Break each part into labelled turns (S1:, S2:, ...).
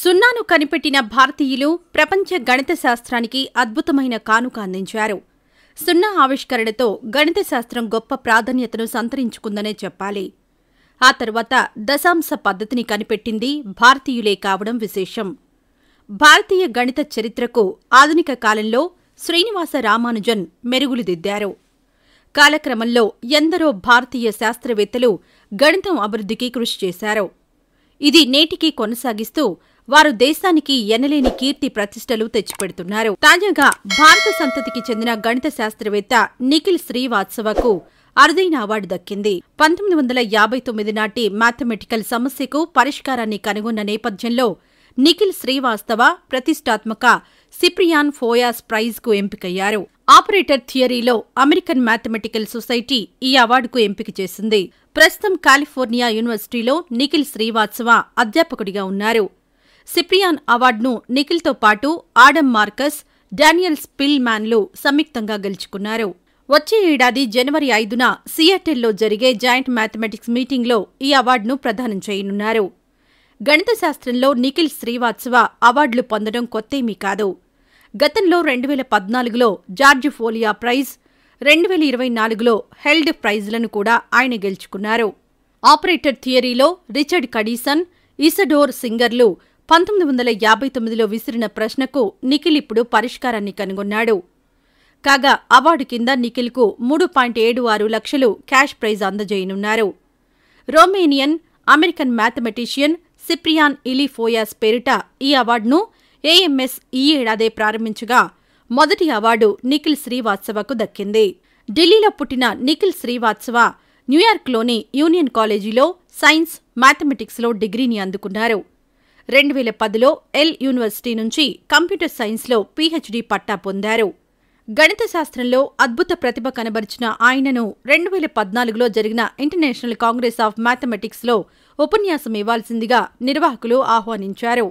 S1: సున్నాను కనిపెట్టిన భారతీయులు ప్రపంచ గణిత శాస్త్రానికి అద్భుతమైన కానుక అందించారు సున్నా ఆవిష్కరణతో గణిత శాస్త్రం గొప్ప ప్రాధాన్యతను సంతరించుకుందనే చెప్పాలి ఆ తర్వాత దశాంశ పద్ధతిని కనిపెట్టింది భారతీయులే కావడం విశేషం భారతీయ గణిత చరిత్రకు ఆధునిక కాలంలో శ్రీనివాస రామానుజన్ మెరుగులు దిద్దారు కాలక్రమంలో ఎందరో భారతీయ శాస్త్రవేత్తలు గణితం అభివృద్ధికి కృషి చేశారు ఇది నేటికి కొనసాగిస్తూ వారు దేశానికి ఎనలేని కీర్తి ప్రతిష్టలు తెచ్చిపెడుతున్నారు తాజాగా భారత సంతతికి చెందిన గణిత శాస్త్రవేత్త నిఖిల్ శ్రీవాత్సవకు అరుదైన అవార్డు దక్కింది పంతొమ్మిది వందల యాభై తొమ్మిది నాటి మ్యాథమెటికల్ సమస్యకు పరిష్కారాన్ని కనుగొన్న నేపథ్యంలో నిఖిల్ శ్రీవాస్తవ ప్రతిష్టాత్మక సిప్రియాన్ ఫోయాస్ ప్రైజ్ కు ఎంపికయ్యారు ఆపరేటర్ థియరీలో అమెరికన్ మ్యాథమెటికల్ సొసైటీ ఈ అవార్డుకు ఎంపిక చేసింది ప్రస్తుతం కాలిఫోర్నియా యూనివర్సిటీలో నిఖిల్ శ్రీవాత్సవ అధ్యాపకుడిగా ఉన్నారు సిప్రియాన్ అవార్డును నిఖిల్తో పాటు ఆడమ్ మార్కస్ డానియల్ స్పిల్ మ్యాన్లు సంయుక్తంగా గెలుచుకున్నారు వచ్చే ఏడాది జనవరి ఐదున సియాటెల్లో జరిగే జాయింట్ మ్యాథమెటిక్స్ మీటింగ్లో ఈ అవార్డును ప్రదానం చేయనున్నారు గణిత శాస్త్రంలో నిఖిల్ శ్రీవాత్సవ అవార్డులు పొందడం కొత్తేమీ కాదు గతంలో రెండు వేల పద్నాలుగులో జార్జ్ ఫోలియా ప్రైజ్ రెండు వేల ఇరవై నాలుగులో హెల్డ్ ప్రైజ్లను కూడా ఆయన గెలుచుకున్నారు ఆపరేటర్ థియరీలో రిచర్డ్ కడీసన్ ఇసడోర్ సింగర్లు పంతొమ్మిది వందల యాభై తొమ్మిదిలో విసిరిన ప్రశ్నకు నిఖిల్ ఇప్పుడు పరిష్కారాన్ని కనుగొన్నాడు కాగా అవార్డు కింద నిఖిల్కు మూడు పాయింట్ ఏడు ఆరు లక్షలు క్యాష్ ప్రైజ్ అందజేయనున్నారు Romanian American mathematician Ciprian Ilie Foias పేరిట ఈ అవార్డును ఏఎంఎస్ ఈ ఏడాదే ప్రారంభించగా మొదటి అవార్డు నిఖిల్ శ్రీవాత్సవకు దక్కింది ఢిల్లీలో పుట్టిన నిఖిల్ శ్రీవాత్సవ న్యూయార్క్లోని యూనియన్ కాలేజీలో సైన్స్ మ్యాథమెటిక్స్లో డిగ్రీని అందుకున్నారు రెండు వేల పదిలో ఎల్ యూనివర్సిటీ నుంచి కంప్యూటర్ సైన్స్లో పీహెచ్డీ పట్టా పొందారు గణిత శాస్త్రంలో అద్భుత ప్రతిభ కనబరిచిన ఆయనను రెండు వేల పద్నాలుగులో జరిగిన ఇంటర్నేషనల్ కాంగ్రెస్ ఆఫ్ మ్యాథమెటిక్స్లో ఉపన్యాసం ఇవ్వాల్సిందిగా నిర్వాహకులు ఆహ్వానించారు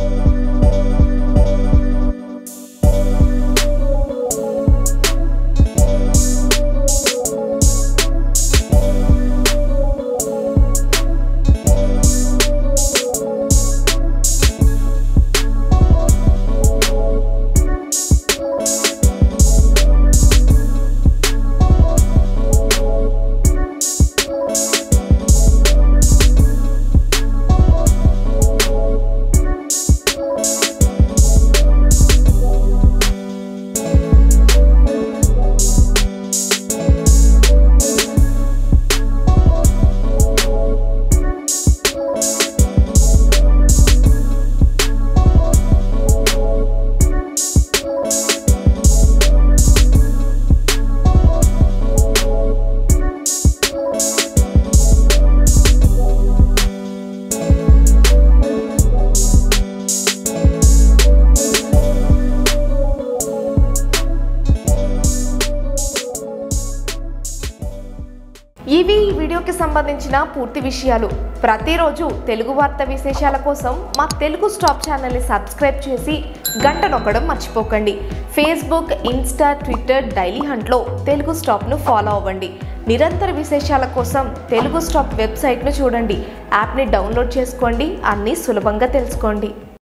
S2: ఇవి ఈ వీడియోకి సంబంధించిన పూర్తి విషయాలు ప్రతిరోజు తెలుగు వార్త విశేషాల కోసం మా తెలుగు స్టాప్ ఛానల్ని సబ్స్క్రైబ్ చేసి గంట నొక్కడం మర్చిపోకండి ఫేస్బుక్ ఇన్స్టా ట్విట్టర్ డైలీ హంట్లో తెలుగు స్టాప్ను ఫాలో అవ్వండి నిరంతర విశేషాల కోసం తెలుగు స్టాప్ వెబ్సైట్ను చూడండి యాప్ని డౌన్లోడ్ చేసుకోండి అన్నీ సులభంగా తెలుసుకోండి